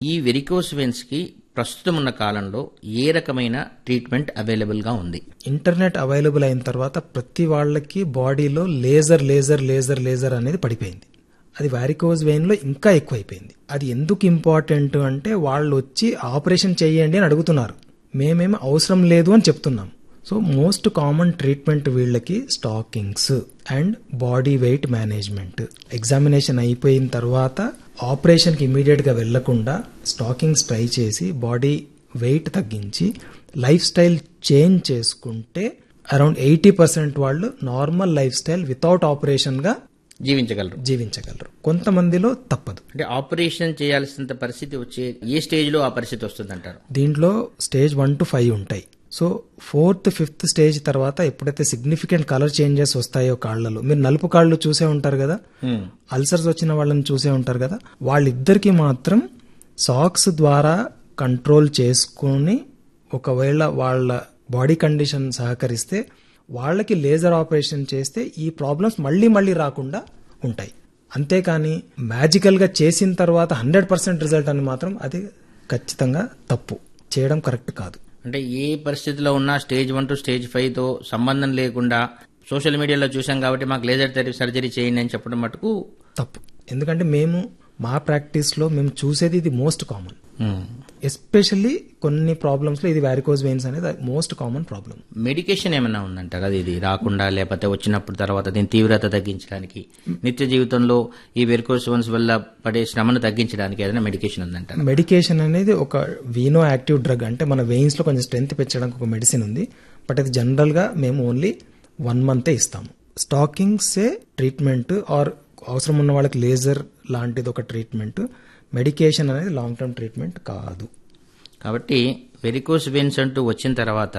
ఈ varicose veins కి ప్రస్తుతం ఉన్న కాలంలో ఏ రకమైన ట్రీట్మెంట్ అవైలబుల్ గా ఉంది ఇంటర్నెట్ అవైలబుల్ అయిన తర్వాత ప్రతి వాళ్ళకి బాడీలో లేజర్ లేజర్ లేజర్ లేజర్ అనేది పడిపోయింది అది వారికోజ్ వెయిన్ లో ఇంకా ఎక్కువైపోయింది అది ఎందుకు ఇంపార్టెంట్ అంటే వాళ్ళు వచ్చి ఆపరేషన్ చేయండి అని అడుగుతున్నారు మేమేమి అవసరం లేదు అని చెప్తున్నాం సో మోస్ట్ కామన్ ట్రీట్మెంట్ వీళ్ళకి stockings and body weight management examination అయిపోయిన తర్వాత ఆపరేషన్కి ఇమీడియట్గా వెళ్లకుండా స్టాకింగ్స్ ట్రై చేసి బాడీ వెయిట్ తగ్గించి లైఫ్ స్టైల్ చేంజ్ చేసుకుంటే అరౌండ్ ఎయిటీ పర్సెంట్ వాళ్ళు నార్మల్ లైఫ్ స్టైల్ వితౌట్ ఆపరేషన్గా జీవించగలరు జీవించగలరు కొంతమందిలో తప్పదు అంటే ఆపరేషన్ చేయాల్సినంత పరిస్థితి వచ్చే ఏ స్టేజ్ లో ఆ పరిస్థితి వస్తుంది అంటారు దీంట్లో స్టేజ్ వన్ టు ఫైవ్ ఉంటాయి సో ఫోర్త్ ఫిఫ్త్ స్టేజ్ తర్వాత ఎప్పుడైతే సిగ్నిఫికెంట్ కలర్ చేంజెస్ వస్తాయో కాళ్ళలో మీరు నలుపు కాళ్ళు చూసే ఉంటారు కదా అల్సర్స్ వచ్చిన వాళ్ళని చూసే ఉంటారు కదా వాళ్ళిద్దరికి మాత్రం సాక్స్ ద్వారా కంట్రోల్ చేసుకొని ఒకవేళ వాళ్ళ బాడీ కండిషన్ సహకరిస్తే వాళ్ళకి లేజర్ ఆపరేషన్ చేస్తే ఈ ప్రాబ్లమ్స్ మళ్ళీ మళ్ళీ రాకుండా ఉంటాయి అంతేకాని మ్యాజికల్ గా చేసిన తర్వాత హండ్రెడ్ పర్సెంట్ రిజల్ట్ అని మాత్రం అది ఖచ్చితంగా తప్పు చేయడం కరెక్ట్ కాదు అంటే ఏ పరిస్థితిలో ఉన్నా stage one to stage five తో సంబంధం లేకుండా సోషల్ మీడియాలో చూసాం కాబట్టి మాకు లేజర్ థెరపీ సర్జరీ చేయండి అని చెప్పడం మటుకు తప్పు ఎందుకంటే మేము మా ప్రాక్టీస్లో మేము చూసేది ఇది మోస్ట్ కామన్ ఎస్పెషల్లీ కొన్ని ప్రాబ్లమ్స్లో ఇది వ్యారికోజ్ వెయిన్స్ అనేది మోస్ట్ కామన్ ప్రాబ్లం మెడికేషన్ ఏమైనా ఉందంటారా అది ఇది రాకుండా లేకపోతే వచ్చినప్పుడు తర్వాత దీని తీవ్రత తగ్గించడానికి నిత్య జీవితంలో ఈ వెరికోస్ వన్స్ వల్ల పడే శ్రమను తగ్గించడానికి ఏదైనా మెడికేషన్ ఉందంటారా మెడికేషన్ అనేది ఒక వీనో యాక్టివ్ డ్రగ్ అంటే మన వెయిన్స్ లో కొంచెం స్ట్రెంత్ పెంచడానికి ఒక మెడిసిన్ ఉంది బట్ అది జనరల్ గా మేము ఓన్లీ వన్ మంతే ఇస్తాము స్టాకింగ్సే ట్రీట్మెంట్ ఆర్ అవసరం ఉన్న వాళ్ళకి లేజర్ లాంటిది ఒక ట్రీట్మెంట్ మెడికేషన్ అనేది లాంగ్ టర్మ్ ట్రీట్మెంట్ కాదు కాబట్టి వెరికోస్ వెయిన్స్ అంటూ వచ్చిన తర్వాత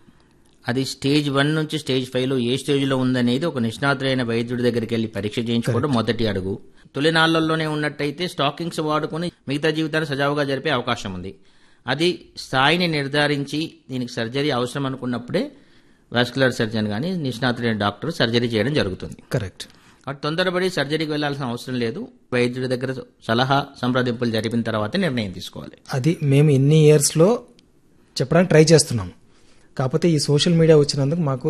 అది స్టేజ్ వన్ నుంచి స్టేజ్ ఫైవ్ లో ఏ స్టేజ్ లో ఉందనేది ఒక నిష్ణాతులైన వైద్యుడి దగ్గరికి వెళ్లి పరీక్ష చేయించుకోవడం మొదటి అడుగు తొలినాళ్లలోనే ఉన్నట్టయితే స్టాకింగ్స్ వాడుకొని మిగతా జీవితాన్ని సజావుగా జరిపే అవకాశం ఉంది అది స్థాయిని నిర్ధారించి దీనికి సర్జరీ అవసరం అనుకున్నప్పుడే వాస్కులర్ సర్జన్ కానీ నిష్ణాతులైన డాక్టర్ సర్జరీ చేయడం జరుగుతుంది కరెక్ట్ కాబట్టి తొందరపడి సర్జరీకి వెళ్లాల్సిన అవసరం లేదు వైద్యుడి దగ్గర సలహా సంప్రదింపులు జరిపిన తర్వాతే నిర్ణయం తీసుకోవాలి అది మేము ఇన్ని ఇయర్స్ లో చెప్పడానికి ట్రై చేస్తున్నాం కాకపోతే ఈ సోషల్ మీడియా వచ్చినందుకు మాకు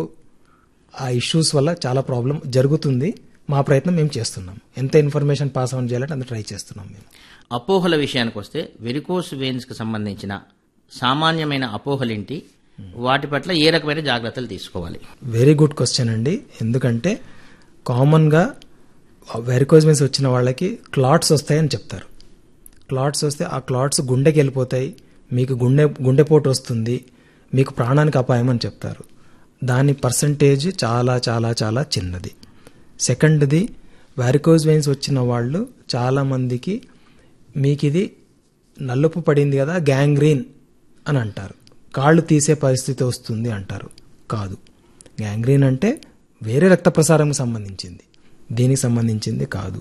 ఆ ఇష్యూస్ వల్ల చాలా ప్రాబ్లం జరుగుతుంది మా ప్రయత్నం మేము చేస్తున్నాం ఎంత ఇన్ఫర్మేషన్ పాస్ ఆన్ చేయాలంటే అంత ట్రై చేస్తున్నాం మేము అపోహల విషయానికి వస్తే వెరికోస్ వెయిన్స్ కి సంబంధించిన సామాన్యమైన అపోహలేంటి వాటి పట్ల ఏ రకమైన జాగ్రత్తలు తీసుకోవాలి వెరీ గుడ్ క్వశ్చన్ అండి ఎందుకంటే కామన్గా వెరికోజ్ వెయిన్స్ వచ్చిన వాళ్ళకి క్లాట్స్ వస్తాయని చెప్తారు క్లాట్స్ వస్తే ఆ క్లాట్స్ గుండెకి వెళ్ళిపోతాయి మీకు గుండె గుండెపోటు వస్తుంది మీకు ప్రాణానికి అపాయం అని చెప్తారు దాని పర్సంటేజ్ చాలా చాలా చాలా చిన్నది సెకండ్ది వారికోజ్ వెయిన్స్ వచ్చిన వాళ్ళు చాలామందికి మీకు ఇది నలుపు పడింది కదా గ్యాంగ్రీన్ అని అంటారు కాళ్ళు తీసే పరిస్థితి వస్తుంది అంటారు కాదు గ్యాంగ్రీన్ అంటే వేరే రక్త ప్రసారంకి సంబంధించింది దీనికి సంబంధించింది కాదు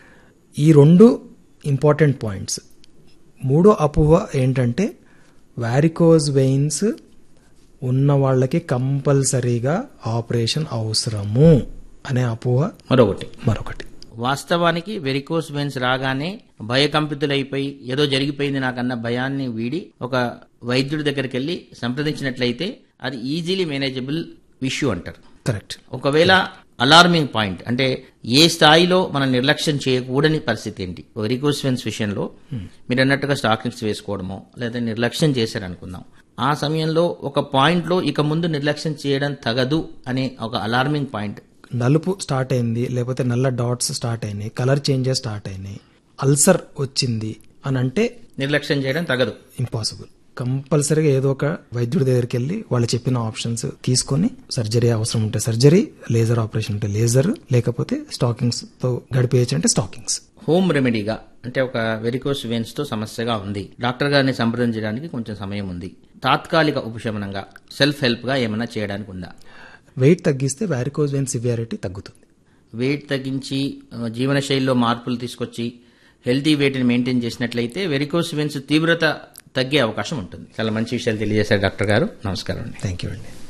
ఈ రెండు ఇంపార్టెంట్ పాయింట్స్ మూడో అపోహ ఏంటంటే వారికోజ్ వెయిన్స్ ఉన్న వాళ్ళకి కంపల్సరీగా ఆపరేషన్ అవసరము అనే అపోహ మరొకటి మరొకటి వాస్తవానికి వెరికోస్ వెయిన్స్ రాగానే భయకంపితులైపోయి ఏదో జరిగిపోయింది నాకన్న భయాన్ని వీడి ఒక వైద్యుడి దగ్గరికి వెళ్లి సంప్రదించినట్లయితే అది ఈజీలీ మేనేజబుల్ ఇష్యూ అంటారు కరెక్ట్ ఒకవేళ అలార్మింగ్ పాయింట్ అంటే ఏ స్థాయిలో మనం నిర్లక్ష్యం చేయకూడని పరిస్థితి ఏంటి వెరికోస్ వెయిన్స్ విషయంలో మీరు అన్నట్టుగా స్టాకింగ్స్ వేసుకోవడమో లేదా నిర్లక్ష్యం చేశారనుకుందాం ఆ సమయంలో ఒక పాయింట్ లో ఇక ముందు నిర్లక్ష్యం చేయడం తగదు అనే ఒక అలార్మింగ్ పాయింట్ నలుపు స్టార్ట్ అయింది లేకపోతే నల్ల డాట్స్ స్టార్ట్ అయినాయి కలర్ చేంజెస్ స్టార్ట్ అయినాయి అల్సర్ వచ్చింది అని అంటే నిర్లక్ష్యం చేయడం తగదు ఇంపాసిబుల్ కంపల్సరీగా ఏదో ఒక వైద్యుడి దగ్గరికి వెళ్ళి వాళ్ళు చెప్పిన ఆప్షన్స్ తీసుకొని సర్జరీ అవసరం ఉంటే సర్జరీ లేజర్ ఆపరేషన్ ఉంటే లేజర్ లేకపోతే స్టాకింగ్స్ తో గడిపేయచ్చు అంటే స్టాకింగ్స్ హోమ్ రెమెడీగా అంటే ఒక వెరికోస్ వెయిన్స్ తో సమస్యగా ఉంది డాక్టర్ గారిని సంప్రదించడానికి కొంచెం సమయం ఉంది తాత్కాలిక ఉపశమనంగా సెల్ఫ్ హెల్ప్ గా ఏమైనా చేయడానికి ఉందా వెయిట్ తగ్గిస్తే వ్యారికోజ్ వెయిన్ సివియారిటీ తగ్గుతుంది వెయిట్ తగ్గించి ఆ, జీవనశైలిలో మార్పులు తీసుకొచ్చి హెల్తీ వెయిట్ని మెయింటైన్ చేసినట్లయితే వెరికోస్ వెయిన్స్ తీవ్రత తగ్గే అవకాశం ఉంటుంది చాలా మంచి విషయాలు తెలియజేశారు డాక్టర్ గారు నమస్కారం అండి థ్యాంక్ యూ అండి